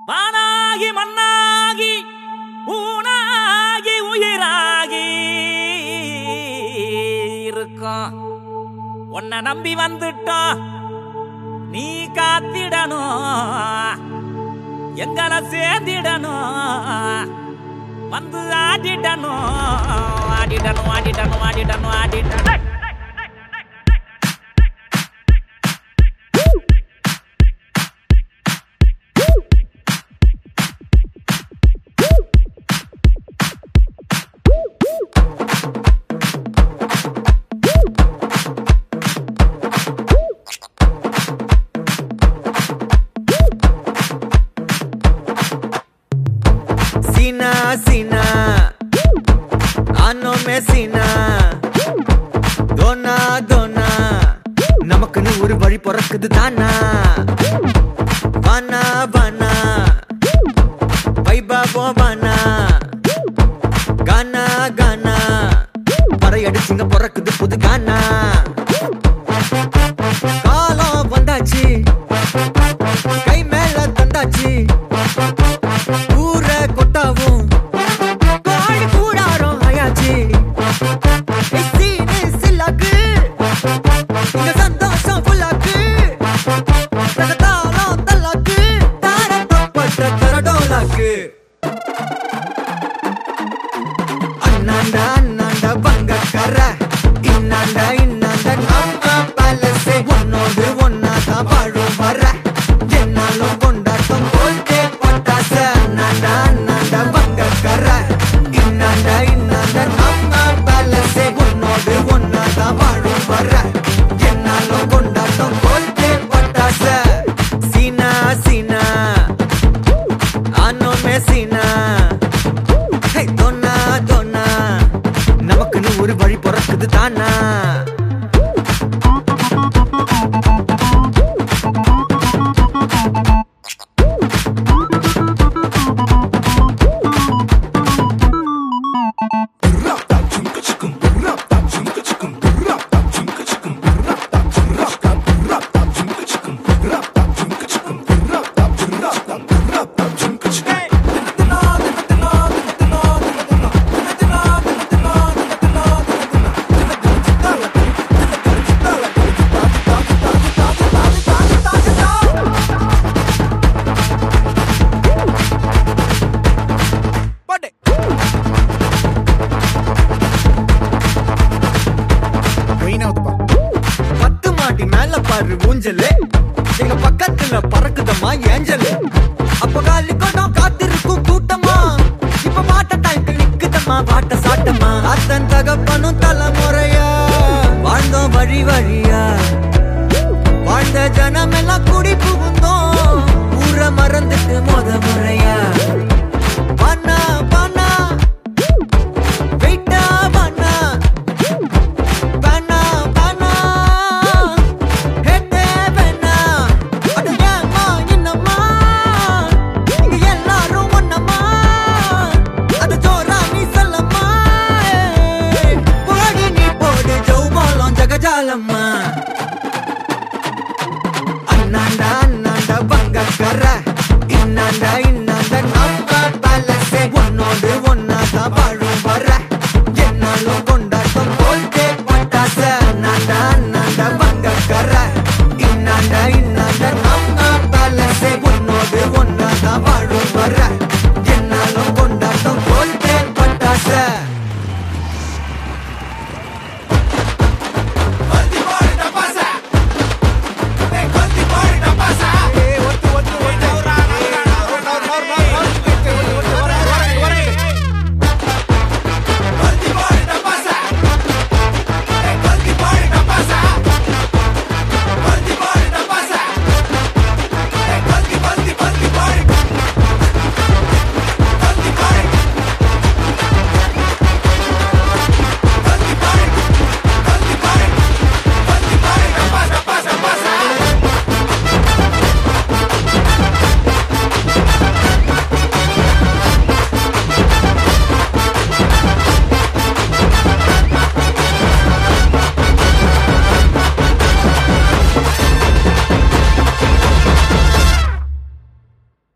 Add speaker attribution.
Speaker 1: வானாகி மண்ணாகி ஊனாகி உயிராகி இருக்கோம் உன்னை நம்பி வந்துட்டோம் நீ காத்திடணும் எங்களை சேர்ந்திடணும் வந்து ஆடிடணும் ஆடிடணும் ஆடிடணும் ஆடிடணும் ஆடிடணும்
Speaker 2: சீனா சீனா ஆனோ மே சீனா தோனா தோனா நமக்குன்னு ஒரு வழி பிறக்குது தானா வானா வானா வைபாபோ வானா கானா கானா பறையடிச்சுங்க பிறக்குது புது கானா காலம் வந்தாச்சு கை மேல தந்தாச்சு ஊர கொட்டாவும் காடு கூடாரம் ஆயாச்சு சீனு சில்லாக்கு இங்க சந்தோஷம் புல்லாக்கு தகதாளம் தல்லாக்கு தாரம் தப்பட்ட தரடோலாக்கு அண்ணாண்டா அண்ணாண்டா பங்கக்கர இன்னாண்டா இன்னாண்டா நம்ம பேலஸே உன்னோடு ஒன்னா தான் வாழும் வர என்னாலும் கொண்டாட்டம் போல்டே பட்டாச அண்ணாண்டா அண்ணாண்டா பங்கக்கர இன்னாண்டா இன்னாண்டா நம்ம பேலஸே உன்னோடு ஒன்னா தான் வாழும் வர என்னாலும் கொண்டாட்டம் போல்டே பட்டாச சீனா சீனா ஆனோ மே சீனா ஹே தோனா தோனா நமக்குன்னு ஒரு வழி பிறக்குது தானா
Speaker 3: பாட்டு மெயினாவதுப்பா
Speaker 2: பத்து மாடி மேல பாரு ஊஞ்சலு எங்க பக்கத்துல பறக்குதம்மா ஏஞ்சலு அப்ப காலி கொண்டோம் காத்திருக்கும் கூட்டமா இப்ப பாட்ட டைம் நிக்குதம்மா பாட்ட சாட்டமா அத்தன் தகப்பனும் தலைமுறையா வாழ்ந்தோம் வழி வழியா வாழ்ந்த ஜனமெல்லாம் குடி புகுந்தோம் ஊர மறந்துட்டு முத முறையா பண்ணா பண்ணா வெயிட்டா பண்ணா பண்ணா பண்ணா ஹெட்டே பண்ணா அட ஏம்மா என்னம்மா இங்க எல்லாரும் ஒண்ணம்மா அது ஜோரா நீ சொல்லம்மா போடி நீ போடு ஜவுமாலம் ஜகஜாலம்மா அண்ணாண்டா அண்ணாண்டா பங்கக்கர இன்னாண்டா இன்னாண்டா நம்ம பேலஸே உன்னோடு ஒன்னாதான் வாழும் வர என்னாலும் கொண்டாட்டம் போல்டே பட்டாச அண்ணாண்டா அண்ணாண்டா பங்கக்கர இன்னாண்டா இன்னாண்டா நம்ம பேலஸே உன்னோடு ஒன்னாதான் வாழும் வர